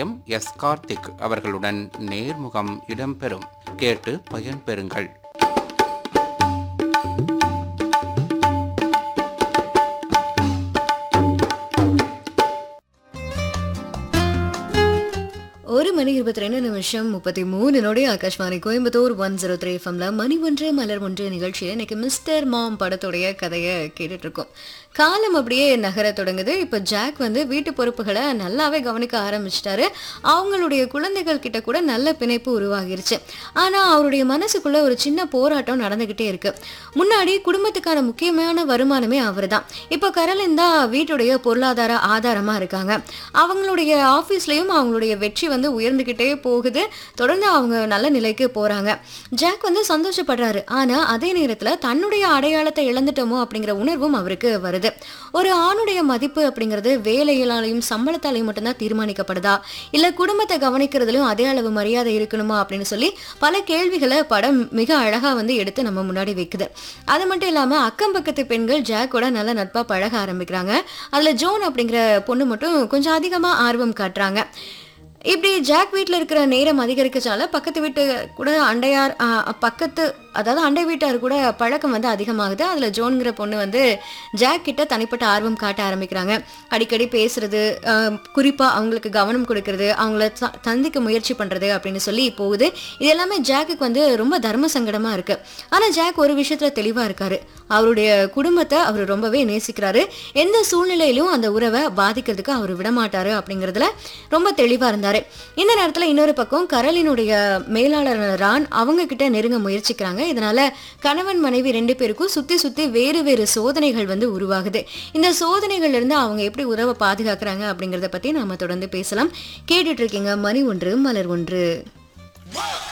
பாளையம் S Karthik அவர்களுடன் நேர்முகம் இடம்பெறும் கேட்டு பயன்பெறுங்கள் ஒரு மணி இருபத்தி ரெண்டு நிமிஷம் முப்பத்தி மூணு நொடி Akashvani Coimbatore one zero three எஃப்எம்ல மணி ஒன்று மலர் ஒன்று நிகழ்ச்சியில் இன்னைக்கு மிஸ்டர் மாம் படத்துடைய கதையை கேட்டுட்டு இருக்கோம் காலம் அப்படியே நகர தொடங்குது இப்போ ஜாக் வந்து வீட்டு பொறுப்புகளை நல்லாவே கவனிக்க ஆரம்பிச்சிட்டாரு அவங்களுடைய குழந்தைகள் கிட்ட கூட நல்ல பிணைப்பு உருவாகிருச்சு ஆனா அவருடைய மனசுக்குள்ள ஒரு சின்ன போராட்டம் நடந்துகிட்டே இருக்கு முன்னாடி குடும்பத்துக்கான முக்கியமான வருமானமே அவர்தான் இப்போ கரலின் தான் வீட்டுடைய பொருளாதார ஆதாரமா இருக்காங்க அவங்களுடைய ஆஃபீஸ்லயும் அவங்களுடைய வெற்றி வந்து உயர்ந்துகிட்டே போகுது தொடர்ந்து அவங்க நல்ல நிலைக்கு போறாங்க ஜாக் வந்து சந்தோஷப்படுறாரு ஆனா அதே நேரத்துல தன்னுடைய அடையாளத்தை இழந்துட்டோமோ அப்படிங்கிற உணர்வும் அவருக்கு வருது ஒரு ஆணுடைய மதிப்பு அப்படிங்கிறது வேலைகளாலையும் சம்பளத்தாலையும் மட்டும்தான் தீர்மானிக்கப்படுதா இல்ல குடும்பத்தை கவனிக்கிறதுலயும் அதே அளவு மரியாதை இருக்கணுமா அப்படின்னு சொல்லி பல கேள்விகளை படம் மிக அழகா வந்து எடுத்து நம்ம முன்னாடி வைக்குது அது மட்டும் இல்லாம அக்கம் பக்கத்து பெண்கள் ஜாக்கோட நல்ல நட்பா பழக ஆரம்பிக்கிறாங்க அதுல ஜோன் அப்படிங்கிற பொண்ணு மட்டும் கொஞ்சம் அதிகமா ஆர்வம் காட்டுறாங்க இப்படி ஜாக் வீட்டில் இருக்கிற நேரம் அதிகரிக்கச்சால பக்கத்து வீட்டு கூட அண்டையார் ஆ, பக்கத்து அதாவது அண்டை வீட்டார் கூட பழக்கம் வந்து அதிகமாகுது அதில் ஜோன்கிற பொண்ணு வந்து ஜாக் கிட்ட தனிப்பட்ட ஆர்வம் காட்ட ஆரம்பிக்கிறாங்க அடிக்கடி பேசுறது ஆ, குறிப்பா அவங்களுக்கு கவனம் கொடுக்கறது அவங்கள ச- சந்திக்க முயற்சி பண்றது அப்படின்னு சொல்லி போகுது இது எல்லாமே ஜாக்குக்கு வந்து ரொம்ப தர்ம சங்கடமா இருக்கு ஆனா ஜாக் ஒரு விஷயத்துல தெளிவா இருக்காரு அவருடைய குடும்பத்தை அவர் ரொம்பவே நேசிக்கிறாரு எந்த சூழ்நிலையிலும் அந்த உறவை பாதிக்கிறதுக்கு அவர் விடமாட்டாரு அப்படிங்கிறதுல ரொம்ப தெளிவா இருந்தாரு இந்த நேரத்துல இன்னொரு பக்கம் கரலினுடைய மேலாளர் ரான் அவங்க கிட்ட நெருங்க முயற்சிக்கிறாங்க இதனால கணவன் மனைவி ரெண்டு பேருக்கும் சுத்தி சுத்தி வேறு வேறு சோதனைகள் வந்து உருவாகுது இந்த சோதனைகள்ல இருந்து அவங்க எப்படி உறவை பாதுகாக்கிறாங்க அப்படிங்கறத பத்தி நாம தொடர்ந்து பேசலாம் கேட்டுட்டு இருக்கீங்க மணி ஒன்று மலர் ஒன்று